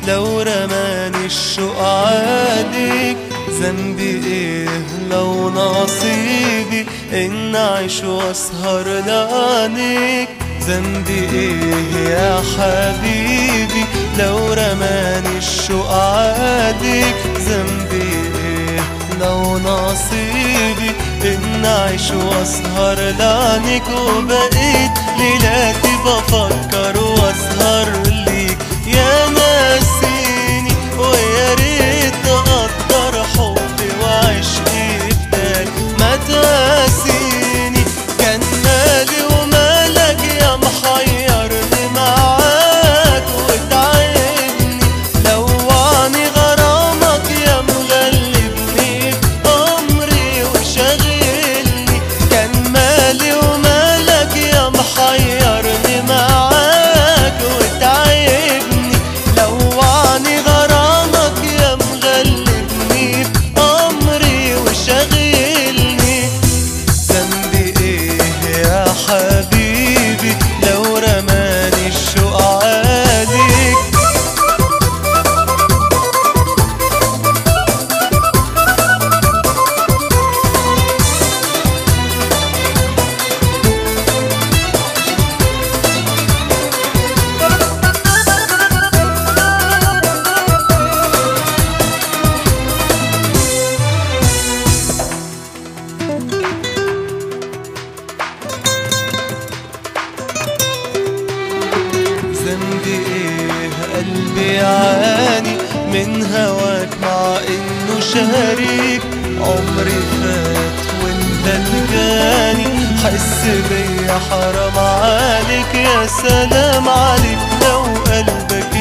لو رماني الشوق عليك ذنبي ايه لو نصيبي ان اعيش واسهر لعنيك ذنبي ايه يا حبيبي لو رماني الشوق عليك ذنبي ايه لو نصيبي ان اعيش واسهر لعنيك وبقيت ليلاتي بفكر واسهر ليك يا ناسيني ويا ريت تقدر حبي وعشقي بدال ما تقاسيني كان مالي ومالك يا محيرني معاك وتعبني لوعني غرامك يا مغلبني بأمري وشاغلني كان مالي ومالك يا محيرني معاك وتعبني لوعني غرامك يا مغلبني بأمري وشاغلني ذنبي ايه يا حبيبي لو رماني الشوق عليك ذنبي ايه قلبي يعاني من هواك مع انه شريك عمري فات وانت الجاني حس بيا حرام عليك يا سلام عليك لو قلبك